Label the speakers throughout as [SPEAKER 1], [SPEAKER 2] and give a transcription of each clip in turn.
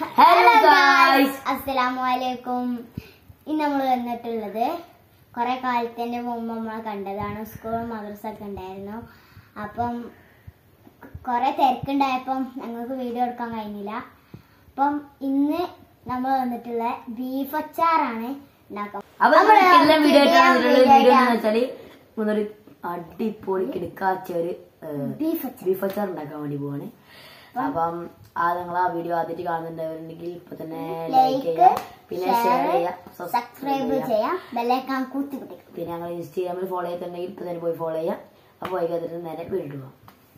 [SPEAKER 1] Hello guys
[SPEAKER 2] അസ്സലാമു അലൈക്കും ഇന്ന് നമ്മൾ വന്നിട്ടുള്ളത് കുറെ കാലത്തിന്റെ മുമ്പ് നമ്മൾ കണ്ടതാണ് സ്കൂളും മദ്രസ ഒക്കെ ഉണ്ടായിരുന്നു അപ്പം കുറെ തിരക്കുണ്ടായപ്പം ഞങ്ങൾക്ക് വീഡിയോ എടുക്കാൻ കഴിഞ്ഞില്ല അപ്പം ഇന്ന് നമ്മൾ വന്നിട്ടുള്ള ബീഫ് അച്ചാറാണ് ഉണ്ടാക്കാൻ
[SPEAKER 1] അപ്പൊ
[SPEAKER 2] നമ്മള്
[SPEAKER 1] എല്ലാ വീഡിയോ
[SPEAKER 2] പുതിയ
[SPEAKER 1] ആയിട്ടുള്ള
[SPEAKER 2] video
[SPEAKER 1] വീഡിയോ എന്ന്
[SPEAKER 2] ആയിട്ടാണ്.
[SPEAKER 1] വെച്ചാല് ഒന്നൊരു അടിപൊളി കിടക്കാച്ച ഒരു
[SPEAKER 2] ബീഫ് അച്ചാർ
[SPEAKER 1] ബീഫ് അച്ചാർ ഉണ്ടാക്കാൻ വേണ്ടി പോവാണ് അപ്പം ആ നിങ്ങൾ ആ വീഡിയോ ആദ്യമായിട്ട് കാണുന്നുണ്ടവരുണ്ടെങ്കിൽ ഇപ്പൊ തന്നെ ലൈക്ക്
[SPEAKER 2] ലൈക്ക്
[SPEAKER 1] ചെയ്യുക പിന്നെ ഷെയർ ചെയ്യുക
[SPEAKER 2] സബ്സ്ക്രൈബ് ചെയ്യാം ബെല്ലൈക്കാൻ കൂത്തി പിടിക്കും
[SPEAKER 1] പിന്നെ ഞങ്ങൾ ഇൻസ്റ്റാഗ്രാമിൽ ഫോളോ ചെയ്തിട്ടുണ്ടെങ്കിൽ ഇപ്പൊ തന്നെ പോയി ഫോളോ ചെയ്യാം അപ്പൊ വൈകാതെ നേരെ വീട്ടിൽ പോവാം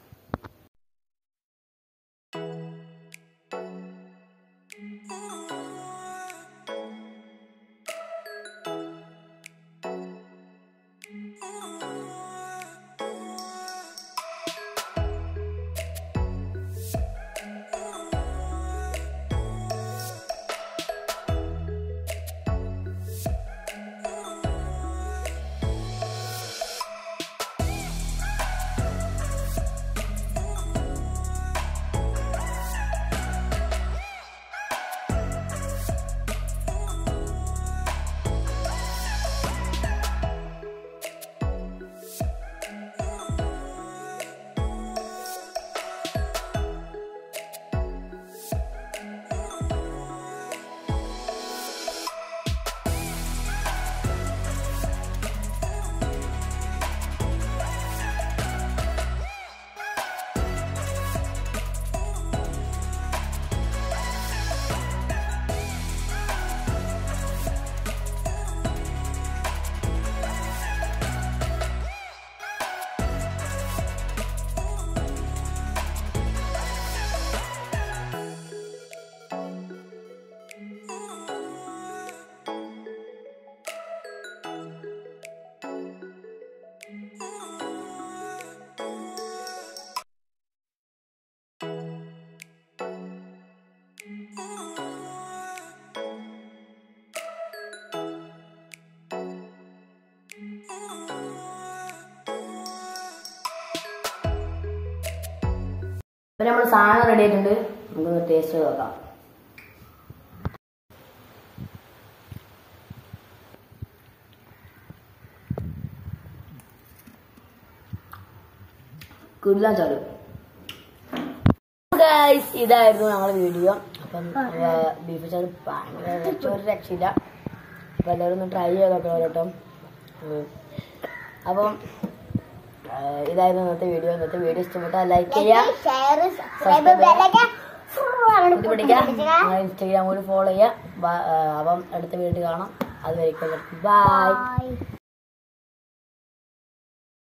[SPEAKER 1] ഇപ്പൊ നമ്മൾ സാധനം റെഡി ആയിട്ടുണ്ട് നമുക്ക് ടേസ്റ്റ് നോക്കാം കുരുലാൻ ചാടും ഗൈസ് ഇതായിരുന്നു ഞങ്ങളുടെ വീഡിയോ അപ്പം ബീഫ് ചാറ് ഭയങ്കര ഒരു രക്ഷയില്ല അപ്പം എല്ലാവരും ഒന്ന് ട്രൈ ചെയ്തോട്ടോ ഓരോട്ടം ഉം. അപ്പം ആ, ഇതായിരുന്നു ഇന്നത്തെ വീഡിയോ ഇന്നത്തെ വീഡിയോ ഇഷ്ടപ്പെട്ടാൽ ലൈക്ക് ചെയ്യുക
[SPEAKER 2] ഷെയർ സബ്സ്ക്രൈബ് ബെല്ലൈക്കാൻ
[SPEAKER 1] ഇത് പിടിക്കാം ഇൻസ്റ്റാഗ്രാം കൂടി ഫോളോ ചെയ്യുക ബ- ആ, അപ്പം അടുത്ത വീഡിയോ കാണാം അതുവരെയ്ക്കും ബൈ
[SPEAKER 2] ബൈ